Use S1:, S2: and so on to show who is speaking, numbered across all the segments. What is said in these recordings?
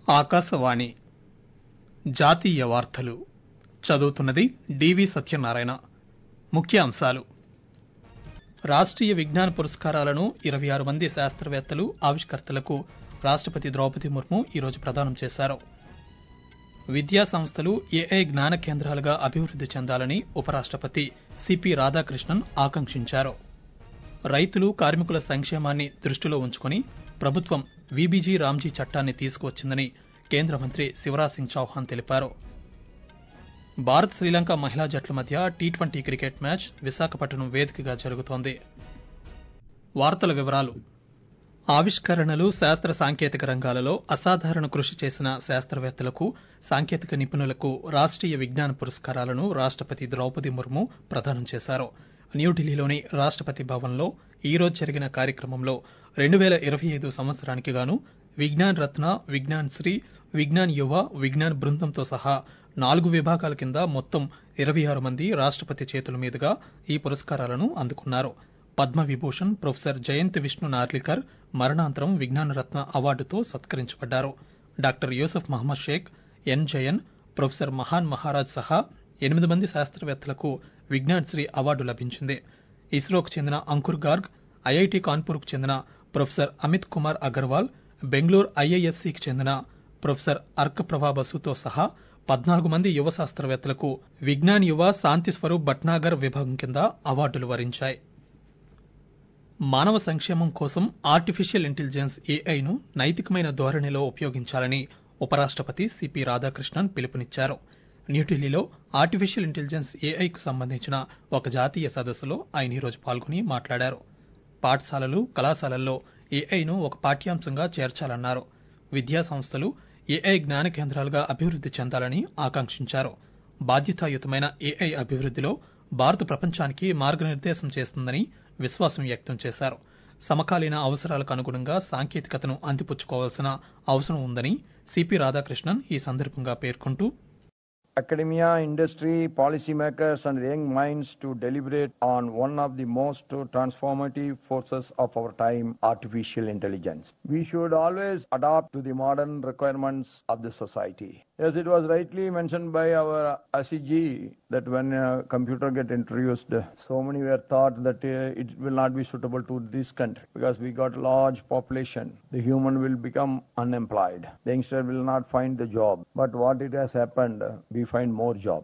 S1: ఆకాశవాణి జాతీయ వార్తలు చదువుతున్నది డివి సత్యనారాయణ ముఖ్య అంశాలు రాష్ట్రీయ విజ్ఞాన పురస్కారాలను ఇరవై ఆరు మంది శాస్త్రవేత్తలు ఆవిష్కర్తలకు రాష్టపతి ద్రౌపది ముర్ము ఈరోజు ప్రదానం చేశారు విద్యా సంస్థలు ఏఐ జ్ఞాన కేంద్రాలుగా అభివృద్ది చెందాలని ఉపరాష్టపతి సిపి రాధాకృష్ణన్ ఆకాంక్షించారు రైతులు కార్మికుల సంక్షేమాన్ని దృష్టిలో ఉంచుకుని ప్రభుత్వం వీబీజీ రామ్జీ చట్టాన్ని తీసుకువచ్చిందని కేంద్ర మంత్రి శివరాజ్ సింగ్ చౌహాన్ తెలిపారు భారత్ శ్రీలంక మహిళా జట్ల మధ్య T twenty cricket match Visakhapatnam వేదికగా జరుగుతోంది వార్తల వివరాలు ఆవిష్కరణలు శాస్త్ర సాంకేతిక రంగాలలో అసాధారణ కృషి చేసిన శాస్త్రవేత్తలకు సాంకేతిక నిపుణులకు రాష్ట్రీయ విజ్ఞాన పురస్కారాలను రాష్టపతి ద్రౌపది ముర్ము ప్రదానం చేశారు న్యూఢిల్లీలోని రాష్టపతి భవన్లో ఈ రోజు జరిగిన కార్యక్రమంలో రెండు వేల ఇరవై ఐదు సంవత్సరానికి గాను విజ్ఞాన్ రత్న విజ్ఞాన్ శ్రీ విజ్ఞాన్ యువ విజ్ఞాన్ బృందంతో సహా నాలుగు విభాగాల కింద మొత్తం ఇరవై ఆరు మంది రాష్టపతి చేతుల మీదుగా ఈ పురస్కారాలను అందుకున్నారు పద్మ విభూషణ్ ప్రొఫెసర్ జయంత్ విష్ణు నార్లికర్ మరణాంతరం విజ్ఞాన రత్న అవార్డుతో సత్కరించబడ్డారు doctor Yusuf Mohammed Sheikh N Jayan professor Mahan Maharaj సహా ఎనిమిది మంది శాస్త్రవేత్తలకు విజ్ఞాన్ శ్రీ అవార్డు లభించింది ఇస్రోకు చెందిన అంకుర్ గార్గ్ ఐఐటి కాన్పూర్కు చెందిన ప్రొఫెసర్ అమిత్ కుమార్ అగర్వాల్ బెంగళూరు ఐఐఎస్సికి చెందిన ప్రొఫెసర్ అర్క ప్రభా బసుతో సహా పద్నాలుగు మంది యువ శాస్త్రవేత్తలకు విజ్ఞాన్ యువ శాంతి స్వరూప్ భట్నాగర్ విభాగం కింద అవార్డులు వరించాయి మానవ సంక్షేమం కోసం ఆర్టిఫిషియల్ ఇంటెలిజెన్స్ ఏఐను నైతికమైన ధోరణిలో ఉపయోగించాలని ఉపరాష్టపతి సిపి రాధాకృష్ణన్ పిలుపునిచ్చారు న్యూఢిల్లీలో ఆర్టిఫిషియల్ ఇంటెలిజెన్స్ ఏఐకు సంబంధించిన ఒక జాతీయ సదస్సులో ఆయన ఈరోజు పాల్గొని మాట్లాడారు పాఠశాలలు కళాశాలల్లో ఏఐను ఒక పాఠ్యాంశంగా చేర్చాలన్నారు విద్యా సంస్థలు ఏఐ జ్ఞాన కేంద్రాలుగా అభివృద్ది చెందాలని ఆకాంక్షించారు బాధ్యతాయుతమైన ఏఐ అభివృద్దిలో భారత్ ప్రపంచానికి మార్గనిర్దేశం చేస్తుందని విశ్వాసం వ్యక్తం చేశారు సమకాలీన అవసరాలకు అనుగుణంగా సాంకేతికతను అందిపుచ్చుకోవాల్సిన అవసరం ఉందని సిపి రాధాకృష్ణన్ ఈ సందర్భంగా పేర్కొంటూ
S2: academia, industry, policymakers, and young minds to deliberate on one of the most transformative forces of our time, artificial intelligence. We should always adapt to the modern requirements of the society. Yes, it was rightly mentioned by our ACG that when a computer get introduced, so many were thought that uh, it will not be suitable to this country because we got large population. The human will become unemployed. The youngster will not find the job. But what it has happened, we find more job.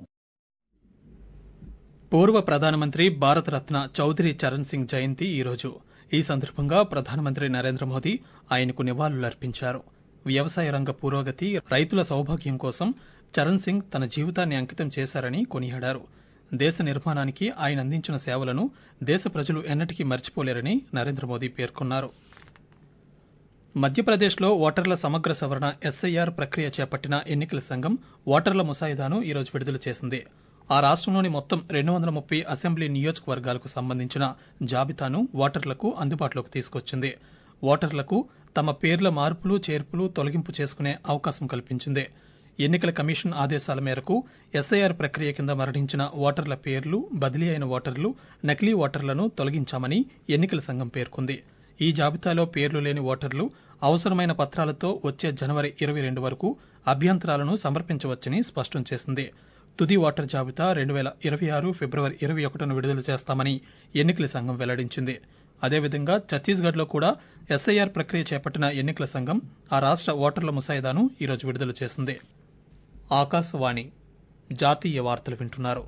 S1: పూర్వ ప్రధానమంత్రి భారతరత్న చౌదరి చరణ్ సింగ్ జయంతి ఈరోజు ఈ సందర్భంగా ప్రధానమంత్రి నరేంద్ర మోదీ ఆయనకు నివాళులర్పించారు వ్యవసాయ రంగ పురోగతి రైతుల సౌభాగ్యం కోసం చరణ్ సింగ్ తన జీవితాన్ని అంకితం చేశారని కొనియాడారు దేశ నిర్మాణానికి ఆయన అందించిన సేవలను దేశ ప్రజలు ఎన్నటికీ మర్చిపోలేరని నరేంద్ర మోదీ పేర్కొన్నారు మధ్యప్రదేశ్లో ఓటర్ల సమగ్ర సవరణ ఎస్ఐఆర్ ప్రక్రియ చేపట్టిన ఎన్నికల సంఘం ఓటర్ల ముసాయిదాను ఈరోజు విడుదల చేసింది ఆ రాష్ట్రంలోని మొత్తం రెండు వందల ముప్పై అసెంబ్లీ నియోజకవర్గాలకు సంబంధించిన జాబితాను ఓటర్లకు అందుబాటులోకి తీసుకొచ్చింది ఓటర్లకు తమ పేర్ల మార్పులు చేర్పులు తొలగింపు చేసుకునే అవకాశం కల్పించింది ఎన్నికల కమిషన్ ఆదేశాల మేరకు ఎస్ఐఆర్ ప్రక్రియ కింద మరణించిన ఓటర్ల పేర్లు బదిలీ అయిన ఓటర్లు నకిలీ ఓటర్లను తొలగించామని ఎన్నికల సంఘం పేర్కొంది ఈ జాబితాలో పేర్లు లేని ఓటర్లు అవసరమైన పత్రాలతో వచ్చే జనవరి ఇరవై రెండు వరకు అభ్యంతరాలను సమర్పించవచ్చని స్పష్టం చేసింది తుది ఓటర్ జాబితా రెండు వేల ఇరవై ఆరు ఫిబ్రవరి ఇరవై ఒకటిన విడుదల చేస్తామని ఎన్నికల సంఘం వెల్లడించింది అదేవిధంగా ఛత్తీస్గఢ్ లో కూడా ఎస్ఐఆర్ ప్రక్రియ చేపట్టిన ఎన్నికల సంఘం ఆ రాష్ట్ర ఓటర్ల ముసాయిదాను ఈరోజు విడుదల చేసింది ఆకాశవాణి జాతీయ వార్తలు వింటున్నారు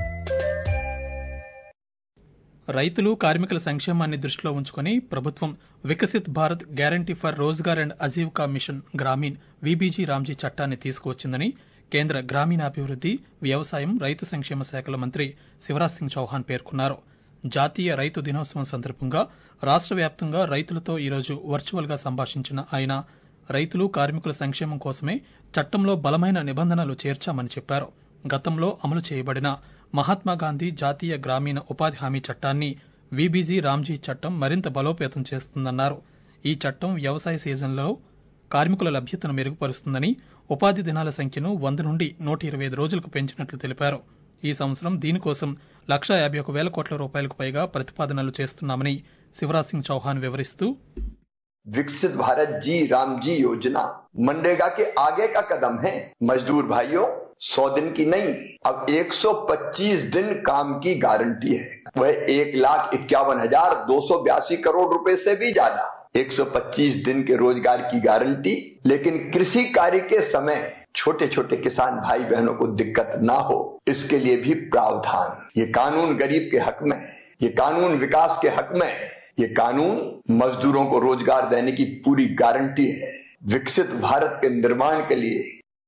S1: రైతులు కార్మికుల సంక్షేమాన్ని దృష్టిలో ఉంచుకుని ప్రభుత్వం Viksit Bharat guarantee for Rozgar and Ajeevika mission Gramin VBG RAM G చట్టాన్ని తీసుకువచ్చిందని కేంద్ర గ్రామీణాభివృద్ది వ్యవసాయం రైతు సంక్షేమ శాఖల మంత్రి శివరాజ్ సింగ్ చౌహాన్ పేర్కొన్నారు జాతీయ రైతు దినోత్సవం సందర్భంగా రాష్ట్ర వ్యాప్తంగా రైతులతో ఈరోజు వర్చువల్ గా సంభాషించిన ఆయన రైతులు కార్మికుల సంక్షేమం కోసమే చట్టంలో బలమైన నిబంధనలు చేర్చామని చెప్పారు గతంలో అమలు చేయబడిన మహాత్మాగాంధీ జాతీయ గ్రామీణ ఉపాధి హామీ చట్టాన్ని వీబీజీ రామ్జీ చట్టం మరింత బలోపేతం చేస్తుందన్నారు ఈ చట్టం వ్యవసాయ సీజన్లో కార్మికుల లభ్యతను మెరుగుపరుస్తుందని ఉపాధి దినాల సంఖ్యను వంద నుండి నూట ఇరవై ఐదు రోజులకు పెంచినట్లు తెలిపారు ఈ సంవత్సరం దీనికోసం లక్షా యాభై ఒక వేల కోట్ల రూపాయలకు పైగా ప్రతిపాదనలు చేస్తున్నామని శివరాజ్ సింగ్ చౌహాన్ వివరిస్తూ
S3: विकसित भारत जी राम जी योजना मनरेगा के आगे का कदम है मजदूर भाइयों 100 दिन की नहीं अब 125 दिन काम की गारंटी है वह एक लाख इक्यावन हजार दो सौ बयासी करोड़ रुपए से भी ज्यादा 125 दिन के रोजगार की गारंटी लेकिन कृषि कार्य के समय छोटे छोटे किसान भाई बहनों को दिक्कत ना हो इसके लिए भी प्रावधान ये कानून गरीब के हक में है ये कानून विकास के हक में है ये कानून मजदूरों को रोजगार देने की पूरी गारंटी है विकसित भारत के निर्माण के लिए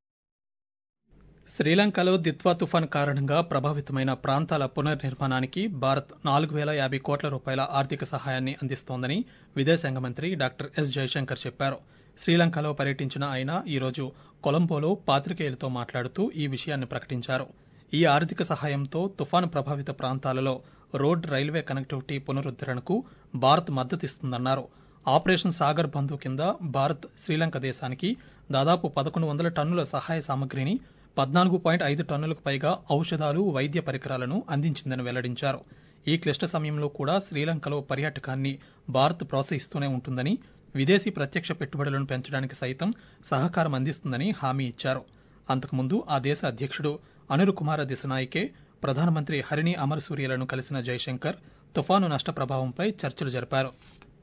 S1: శ్రీలంకలో దిత్వా తుఫాన్ కారణంగా ప్రభావితమైన ప్రాంతాల పునర్నిర్మాణానికి భారత్ నాలుగు వేల యాభై కోట్ల రూపాయల ఆర్థిక సహాయాన్ని అందిస్తోందని విదేశాంగ మంత్రి డాక్టర్ ఎస్ జయశంకర్ చెప్పారు శ్రీలంకలో పర్యటించిన ఆయన ఈరోజు కొలంబోలో పాత్రికేయులతో మాట్లాడుతూ ఈ విషయాన్ని ప్రకటించారు ఈ ఆర్థిక సహాయంతో తుఫాను ప్రభావిత ప్రాంతాలలో రోడ్ రైల్వే కనెక్టివిటీ పునరుద్దరణకు భారత్ మద్దతిస్తుందన్నారు ఆపరేషన్ సాగర్ బంధు కింద భారత్ శ్రీలంక దేశానికి దాదాపు పదకొండు వందల టన్నుల సహాయ సామగ్రిని పద్నాలుగు పాయింట్ ఐదు టన్నులకు పైగా ఔషధాలు వైద్య పరికరాలను అందించిందని వెల్లడించారు ఈ క్లిష్ట సమయంలో కూడా శ్రీలంకలో పర్యాటకాన్ని భారత్ ప్రోత్సహిస్తూనే ఉంటుందని విదేశీ ప్రత్యక్ష పెట్టుబడులను పెంచడానికి సైతం సహకారం అందిస్తుందని హామీ ఇచ్చారు అంతకుముందు ఆ దేశ అధ్యక్షుడు అనురు కుమార దిశనాయికే ప్రధానమంత్రి హరిణి అమరసూర్యలను కలిసిన జైశంకర్ తుఫాను నష్ట ప్రభావంపై చర్చలు జరిపారు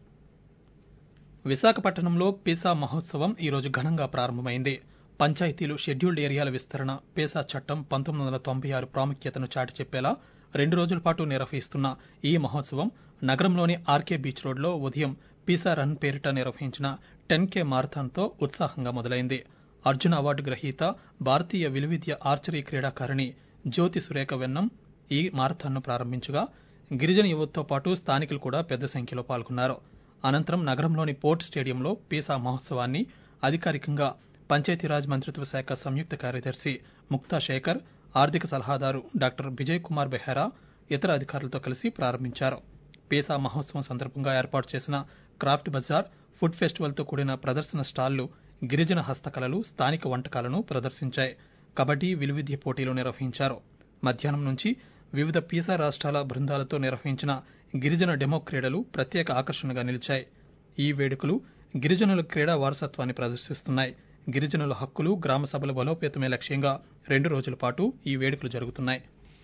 S1: విశాఖపట్నంలో పీసా మహోత్సవం ఈరోజు ఘనంగా ప్రారంభమైంది పంచాయతీలు షెడ్యూల్డ్ ఏరియాల విస్తరణ పేసా చట్టం పంతొమ్మిది వందల తొంభై ఆరు ప్రాముఖ్యతను చాటి చెప్పేలా రెండు రోజుల పాటు నిర్వహిస్తున్న ఈ మహోత్సవం నగరంలోని ఆర్కే బీచ్ రోడ్లో ఉదయం పీసా రన్ పేరిట నిర్వహించిన టెన్ కే మారథాన్తో ఉత్సాహంగా మొదలైంది అర్జున అవార్డు గ్రహీత భారతీయ విలువిద్య ఆర్చరీ క్రీడాకారిణి జ్యోతి సురేఖ వెన్నం ఈ మారథాన్ను ప్రారంభించగా గిరిజన యువతతో పాటు స్థానికులు కూడా పెద్ద సంఖ్యలో పాల్గొన్నారు అనంతరం నగరంలోని పోర్ట్ స్టేడియంలో పీసా మహోత్సవాన్ని అధికారికంగా పంచాయతీరాజ్ మంత్రిత్వ శాఖ సంయుక్త కార్యదర్శి ముక్తా శేఖర్ ఆర్థిక సలహాదారు డాక్టర్ విజయ్ కుమార్ బెహరా ఇతర అధికారులతో కలిసి ప్రారంభించారు పీసా మహోత్సవం సందర్భంగా ఏర్పాటు చేసిన క్రాఫ్ట్ బజార్ ఫుడ్ ఫెస్టివల్తో కూడిన ప్రదర్శన స్టాళ్లు గిరిజన హస్తకళలు స్థానిక వంటకాలను ప్రదర్శించాయి కబడ్డీ విలువిద్య పోటీలు నిర్వహించారు మధ్యాహ్నం నుంచి వివిధ పీసా రాష్ట్రాల బృందాలతో నిర్వహించిన గిరిజన డెమో క్రీడలు ప్రత్యేక ఆకర్షణగా నిలిచాయి ఈ వేడుకలు గిరిజనుల క్రీడా వారసత్వాన్ని ప్రదర్శిస్తున్నాయి గిరిజనుల హక్కులు గ్రామ సభల బలోపేతమే లక్ష్యంగా రెండు రోజుల పాటు ఈ వేడుకలు జరుగుతున్నాయి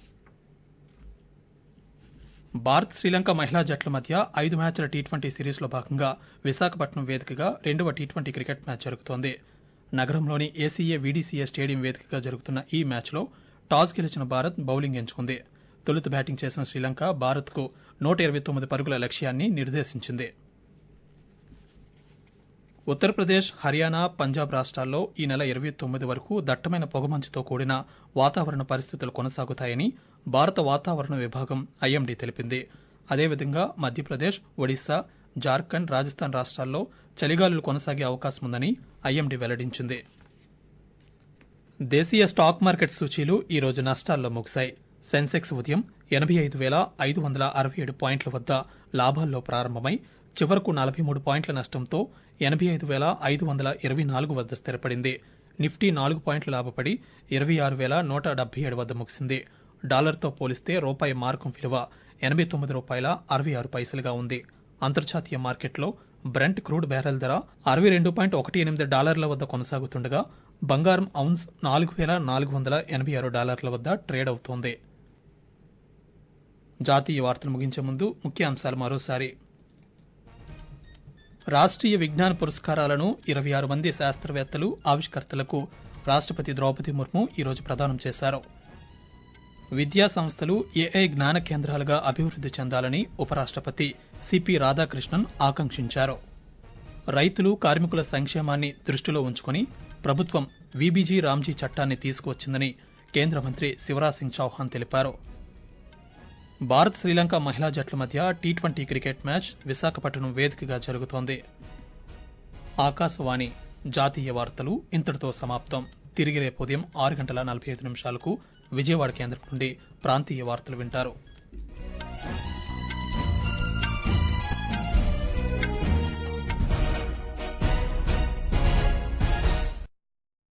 S1: భారత్ శ్రీలంక మహిళా జట్ల మధ్య ఐదు మ్యాచ్ల టీ ట్వంటీ సిరీస్లో భాగంగా విశాఖపట్నం వేదికగా రెండవ టీ ట్వంటీ క్రికెట్ మ్యాచ్ జరుగుతోంది నగరంలోని ఏసీఏ వీడీసీఏ స్టేడియం వేదికగా జరుగుతున్న ఈ మ్యాచ్లో టాస్ గెలిచిన భారత్ బౌలింగ్ ఎంచుకుంది తొలుత బ్యాటింగ్ చేసిన శ్రీలంక భారత్కు నూట ఇరవై తొమ్మిది పరుగుల లక్ష్యాన్ని నిర్దేశించింది ఉత్తరప్రదేశ్ హర్యానా పంజాబ్ రాష్ట్రాల్లో ఈ నెల ఇరవై తొమ్మిది వరకు దట్టమైన పొగమంచుతో కూడిన వాతావరణ పరిస్థితులు కొనసాగుతాయని భారత వాతావరణ విభాగం ఐఎండీ తెలిపింది అదేవిధంగా మధ్యప్రదేశ్ ఒడిశా జార్ఖండ్ రాజస్థాన్ రాష్ట్రాల్లో చలిగాలులు కొనసాగే అవకాశం ఉందని ఐఎండీ వెల్లడించింది దేశీయ స్టాక్ మార్కెట్ సూచీలు ఈ రోజు నష్టాల్లో ముగిశాయి సెన్సెక్స్ ఉదయం ఎనభై ఐదు వేల ఐదు వందల అరవై ఏడు పాయింట్ల వద్ద లాభాల్లో ప్రారంభమై చివరకు నలభై మూడు పాయింట్ల నష్టంతో ఎనభై ఐదు వేల ఐదు వందల ఇరవై నాలుగు వద్ద స్థిరపడింది నిఫ్టీ నాలుగు పాయింట్లు లాభపడి ఇరవై ఆరు వేల నూట డెబ్బై ఏడు వద్ద ముగిసింది డాలర్తో పోలిస్తే రూపాయి మార్కం విలువ ఎనభై తొమ్మిది రూపాయల అరవై ఆరు పైసలుగా ఉంది అంతర్జాతీయ మార్కెట్లో బ్రెంట్ క్రూడ్ బ్యారెల్ ధర అరవై రెండు పాయింట్ ఒకటి ఎనిమిది డాలర్ల వద్ద కొనసాగుతుండగా బంగారం ఔన్స్ నాలుగు వేల నాలుగు వందల ఎనభై ఆరు డాలర్ల వద్ద ట్రేడ్ అవుతోంది జాతీయ వార్తలు ముగించే ముందు ముఖ్య అంశాలు మరోసారి రాష్ట్రీయ విజ్ఞాన పురస్కారాలను ఇరవై ఆరు మంది శాస్త్రవేత్తలు ఆవిష్కర్తలకు రాష్ట్రపతి ద్రౌపది ముర్ము ఈరోజు ప్రదానం చేశారు విద్యా సంస్థలు ఏఐ జ్ఞాన కేంద్రాలుగా అభివృద్ధి చెందాలని ఉపరాష్ట్రపతి సిపి రాధాకృష్ణన్ ఆకాంక్షించారు రైతులు కార్మికుల సంక్షేమాన్ని దృష్టిలో ఉంచుకుని ప్రభుత్వం వీబీజీ రామ్జీ చట్టాన్ని తీసుకువచ్చిందని కేంద్ర మంత్రి శివరాజ్ సింగ్ చౌహాన్ తెలిపారు భారత్ శ్రీలంక మహిళా జట్ల మధ్య T twenty cricket match Visakhapatnam వేదికగా జరుగుతోంది ఆకాశవాణి జాతీయ వార్తలు ఇంతటితో సమాప్తం తిరిగి రేపు ఉదయం ఆరు గంటల నలభై ఐదు నిమిషాలకు విజయవాడ కేంద్రం నుండి ప్రాంతీయ వార్తలు వింటారు